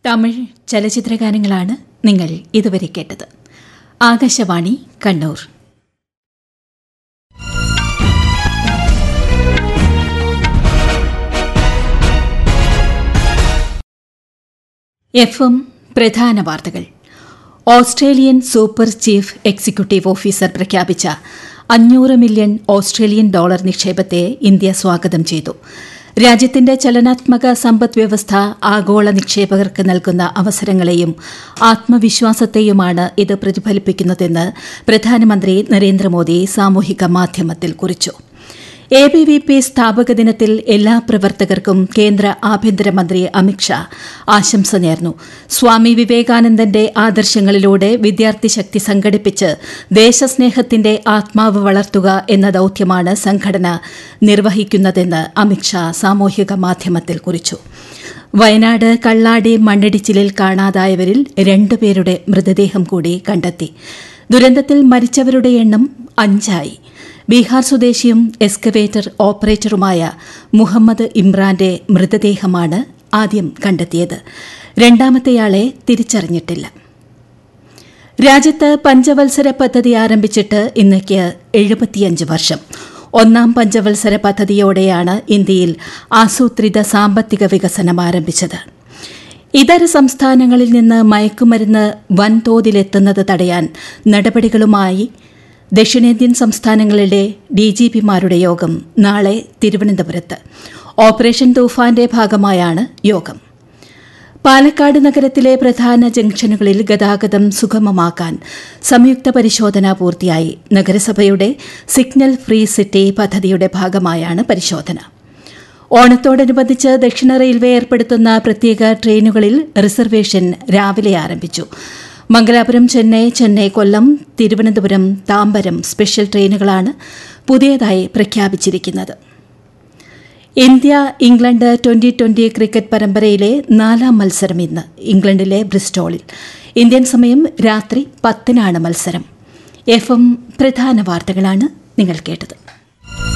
തമിഴ് ചലച്ചിത്രഗാനങ്ങളാണ് നിങ്ങൾ ഇതുവരെ കേട്ടത് ആകാശവാണി കണ്ണൂർ എഫ് എം പ്രധാന വാർത്തകൾ Australian super chief executive officer പ്രഖ്യാപിച്ച അഞ്ഞൂറ് മില്യൺ ഓസ്ട്രേലിയൻ ഡോളർ നിക്ഷേപത്തെ ഇന്ത്യ സ്വാഗതം ചെയ്തു രാജ്യത്തിന്റെ ചലനാത്മക സമ്പദ് വ്യവസ്ഥ ആഗോള നിക്ഷേപകർക്ക് നൽകുന്ന അവസരങ്ങളെയും ആത്മവിശ്വാസത്തെയുമാണ് ഇത് പ്രതിഫലിപ്പിക്കുന്നതെന്ന് പ്രധാനമന്ത്രി നരേന്ദ്രമോദി സാമൂഹിക മാധ്യമത്തിൽ കുറിച്ചു എ ബി വി പി സ്ഥാപക ദിനത്തിൽ എല്ലാ പ്രവർത്തകർക്കും കേന്ദ്ര ആഭ്യന്തരമന്ത്രി അമിത്ഷാ ആശംസ നേർന്നു സ്വാമി വിവേകാനന്ദന്റെ ആദർശങ്ങളിലൂടെ വിദ്യാർത്ഥി ശക്തി സംഘടിപ്പിച്ച് ദേശസ്നേഹത്തിന്റെ ആത്മാവ് വളർത്തുക എന്ന ദൌത്യമാണ് സംഘടന നിർവഹിക്കുന്നതെന്ന് അമിത്ഷാ സാമൂഹിക മാധ്യമത്തിൽ കുറിച്ചു വയനാട് കള്ളാടി മണ്ണിടിച്ചിലിൽ കാണാതായവരിൽ രണ്ടുപേരുടെ മൃതദേഹം കൂടി കണ്ടെത്തി ദുരന്തത്തിൽ മരിച്ചവരുടെ എണ്ണം അഞ്ചായി ബീഹാർ സ്വദേശിയും എക്സ്കവേറ്റർ ഓപ്പറേറ്ററുമായ മുഹമ്മദ് ഇമ്രാന്റെ മൃതദേഹമാണ് ആദ്യം കണ്ടെത്തിയത് രണ്ടാമത്തെയാളെ തിരിച്ചറിഞ്ഞിട്ടില്ല രാജ്യത്ത് പഞ്ചവത്സര പദ്ധതി ആരംഭിച്ചിട്ട് ഇന്നേക്ക് എഴുപത്തിയഞ്ച് വർഷം ഒന്നാം പഞ്ചവത്സര പദ്ധതിയോടെയാണ് ഇന്ത്യയിൽ ആസൂത്രിത സാമ്പത്തിക വികസനം ആരംഭിച്ചത് ഇതര സംസ്ഥാനങ്ങളിൽ നിന്ന് മയക്കുമരുന്ന് വൻതോതിലെത്തുന്നത് തടയാൻ നടപടികളുമായി ദക്ഷിണേന്ത്യൻ സംസ്ഥാനങ്ങളിലെ ഡിജിപിമാരുടെ യോഗം നാളെ തിരുവനന്തപുരത്ത് ഓപ്പറേഷൻ തൂഫാന്റെ ഭാഗമായാണ് യോഗം പാലക്കാട് നഗരത്തിലെ പ്രധാന ജംഗ്ഷനുകളിൽ ഗതാഗതം സുഗമമാക്കാൻ സംയുക്ത പരിശോധന പൂർത്തിയായി നഗരസഭയുടെ സിഗ്നൽ ഫ്രീ സിറ്റി പദ്ധതിയുടെ ഭാഗമായാണ് പരിശോധന ഓണത്തോടനുബന്ധിച്ച് ദക്ഷിണ റെയിൽവേ ഏർപ്പെടുത്തുന്ന പ്രത്യേക ട്രെയിനുകളിൽ റിസർവേഷൻ രാവിലെ ആരംഭിച്ചു മംഗലാപുരം ചെന്നൈ ചെന്നൈ കൊല്ലം തിരുവനന്തപുരം താമ്പരം സ്പെഷ്യൽ ട്രെയിനുകളാണ് പുതിയതായി പ്രഖ്യാപിച്ചിരിക്കുന്നത് India England twenty twenty cricket പരമ്പരയിലെ നാലാം മത്സരം ഇന്ന് ഇംഗ്ലണ്ടിലെ ബ്രിസ്റ്റോളിൽ ഇന്ത്യൻ സമയം രാത്രി പത്തിനാണ് മത്സരം എഫ് എം പ്രധാന വാർത്തകളാണ് നിങ്ങൾ കേട്ടത്